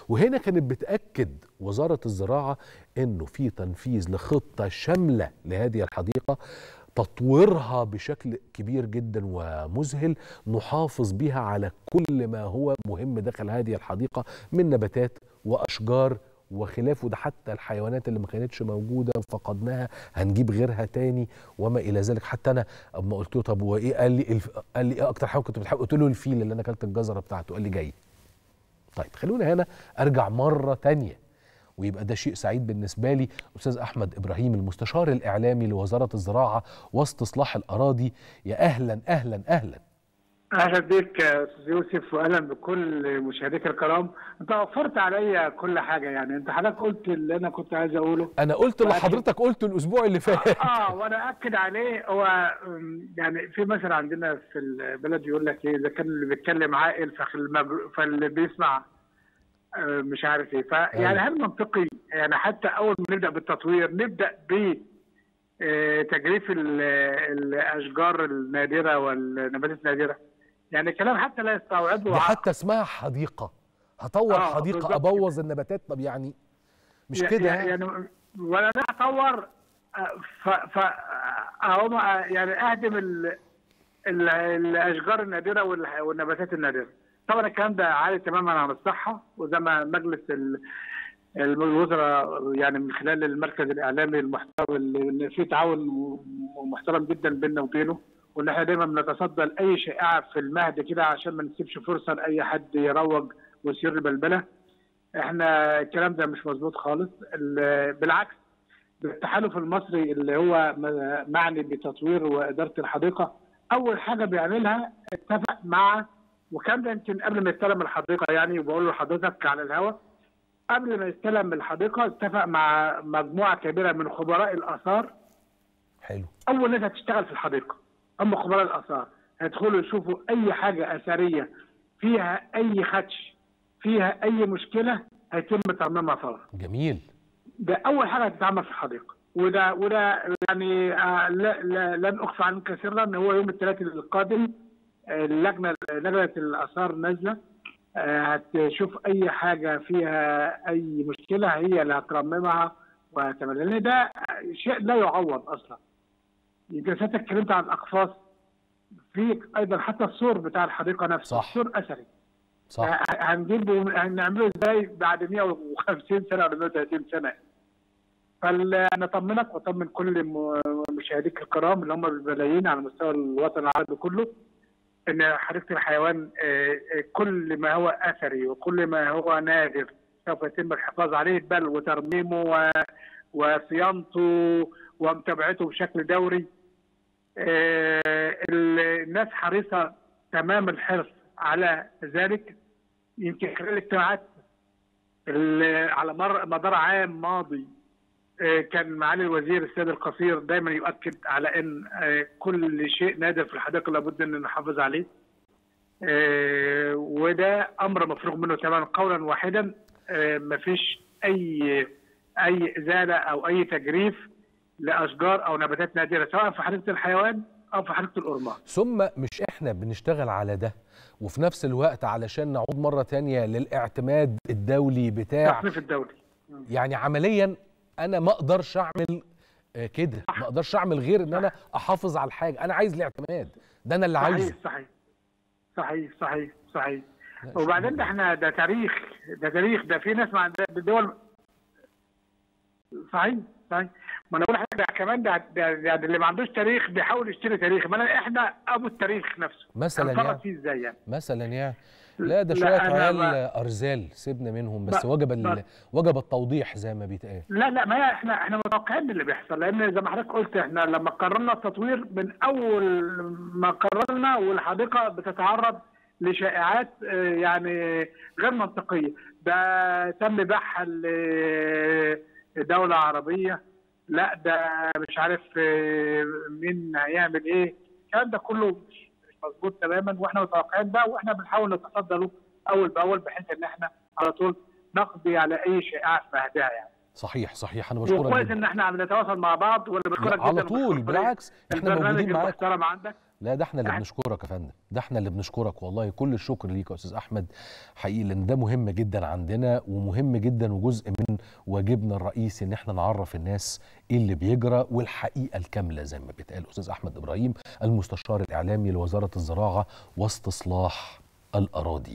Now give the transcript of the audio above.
وهنا كانت بتاكد وزاره الزراعه انه في تنفيذ لخطه شامله لهذه الحديقه تطويرها بشكل كبير جدا ومذهل نحافظ بها على كل ما هو مهم داخل هذه الحديقه من نباتات واشجار وخلافه ده حتى الحيوانات اللي ما كانتش موجوده فقدناها هنجيب غيرها تاني وما الى ذلك حتى انا اما قلت له طب هو ايه قال لي الف... قال لي ايه اكتر حاجه كنت بتحب قلت له الفيل اللي انا اكلت الجزره بتاعته قال لي جاي طيب خلونا هنا ارجع مره تانية ويبقى ده شيء سعيد بالنسبه لي استاذ احمد ابراهيم المستشار الاعلامي لوزاره الزراعه واستصلاح الاراضي يا اهلا اهلا اهلا اهلا بك يا استاذ يوسف واهلا بكل مشاهديك الكرام انت وفرت عليا كل حاجه يعني انت حضرتك قلت اللي انا كنت عايز اقوله انا قلت اللي حضرتك قلته الاسبوع اللي فات اه وانا اكد عليه هو يعني في مثل عندنا في البلد يقول لك ايه اذا كان اللي بيتكلم عاقل فاللي بيسمع مش عارف ايه فيعني هل منطقي يعني حتى اول ما نبدا بالتطوير نبدا ب تجريف الاشجار النادره والنباتات النادره يعني كلام حتى لا يستوعبه دي حتى اسمها حديقه هطور آه حديقه ابوظ النباتات طب يعني مش كده يعني ولا انا اطور ف ف يعني اهدم ال ال الاشجار النادره والنباتات النادره طبعا الكلام ده عالي تماما عن الصحه وزي ما مجلس الوزراء يعني من خلال المركز الاعلامي المحترم اللي فيه تعاون محترم جدا بيننا وبينه وان احنا دايما بنتصدى لاي شائعه في المهد كده عشان ما نسيبش فرصه لاي حد يروج ويثير البلبله. احنا الكلام ده مش مظبوط خالص بالعكس التحالف المصري اللي هو معني بتطوير واداره الحديقه اول حاجه بيعملها اتفق مع وكان ده يمكن قبل ما يستلم الحديقه يعني وبقول لحضرتك على الهواء قبل ما يستلم الحديقه اتفق مع مجموعه كبيره من خبراء الاثار حلو اول ناس هتشتغل في الحديقه هم خبراء الاثار هيدخلوا يشوفوا اي حاجه اثريه فيها اي خدش فيها اي مشكله هيتم ترميمها فورا جميل ده اول حاجه هتتعمل في الحديقه وده وده يعني آه لا لا لن اخفى عنك سرا ان هو يوم الثلاث القادم اللجنه لجنه الاثار نازله هتشوف اي حاجه فيها اي مشكله هي اللي هترممها وهتعمل لان ده شيء لا يعوض اصلا يمكن ساعتك اتكلمت عن الاقفاص في ايضا حتى السور بتاع الحديقه نفسه صح. السور اثري صح هنجيبه هنعمله ازاي بعد 150 سنه ولا 130 سنه فانا اطمنك واطمن كل مشاهديك الكرام اللي هم بالملايين على مستوى الوطن العربي كله ان حديقه الحيوان كل ما هو اثري وكل ما هو نادر سوف يتم الحفاظ عليه بل وترميمه وصيانته ومتابعته بشكل دوري الناس حريصه تمام الحرص على ذلك يمكن خلال الاجتماعات على مر مدار عام ماضي كان معالي الوزير السيد القصير دايما يؤكد على ان كل شيء نادر في الحديقه لابد ان نحافظ عليه وده امر مفروغ منه تماما قولا واحدا مفيش اي اي ازاله او اي تجريف لاشجار او نباتات نادره سواء في حديقه الحيوان او في حديقه الأورمان ثم مش احنا بنشتغل على ده وفي نفس الوقت علشان نعود مره تانية للاعتماد الدولي بتاع التصنيف الدولي يعني عمليا انا ما اقدرش اعمل كده ما اقدرش اعمل غير ان انا احافظ على الحاجه انا عايز الاعتماد ده انا اللي صحيح عايزه صحيح صحيح صحيح صحيح وبعدين ده احنا ده تاريخ ده تاريخ ده في ناس مع دول صحيح صحيح ما انا بقول حاجه كمان ده, ده, ده اللي ما عندوش تاريخ بيحاول يشتري تاريخ ما احنا ابو التاريخ نفسه مثلا هنفرط يعني فيه ازاي يعني مثلا يعني لا ده لا، شويه أنا عيال ما- ارزال سيبنا منهم بس ب- وجب ال... ب- وجب التوضيح زي ما بيتقال لا لا ما هي احنا احنا متوقعين اللي بيحصل لان زي ما حضرتك قلت احنا لما قررنا التطوير من اول ما قررنا والحديقه بتتعرض لشائعات آه، يعني غير منطقيه ده تم بيعها لدوله عربيه لا ده مش عارف آه، مين هيعمل ايه الكلام ده كله مش مش مظبوط تماما واحنا متوقعين ده واحنا بنحاول نتصدى له اول باول بحيث ان احنا على طول نقضي على اي شائعه في مهدها يعني صحيح صحيح انا بشكرك وكويس جدا ان احنا عم نتواصل مع بعض وانا بشكرك لا، على جدا طول وبشكر بالعكس احنا البرنامج موجودين معاك المحترم عندك لا ده احنا اللي يعني- بنشكرك يا فندم ده احنا اللي بنشكرك والله كل الشكر ليك يا استاذ احمد حقيقي لان ده مهم جدا عندنا ومهم جدا وجزء من واجبنا الرئيسي ان احنا نعرف الناس ايه اللي بيجرى والحقيقه الكامله زي ما بيتقال استاذ احمد ابراهيم المستشار الاعلامي لوزاره الزراعه واستصلاح الاراضي